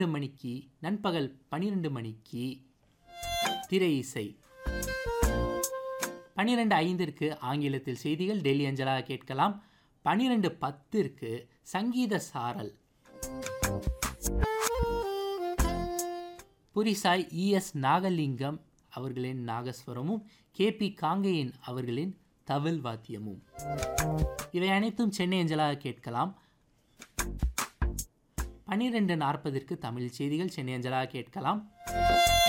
மணிக்கு நண்பகல் பன்னிரெண்டு மணிக்கு திரை இசை பன்னிரெண்டு ஐந்திற்கு ஆங்கிலத்தில் செய்திகள் டெல்லி அஞ்சலாக கேட்கலாம் பன்னிரெண்டு பத்திற்கு சங்கீத சாரல் புரிசாய் இஎஸ் நாகலிங்கம் அவர்களின் நாகஸ்வரமும் கே பி காங்கேயன் அவர்களின் தவில் வாத்தியமும் இவை அனைத்தும் சென்னை அஞ்சலாக கேட்கலாம் பன்னிரெண்டு நாற்பதிற்கு தமிழ் செய்திகள் சென்னை அஞ்சலாக கேட்கலாம்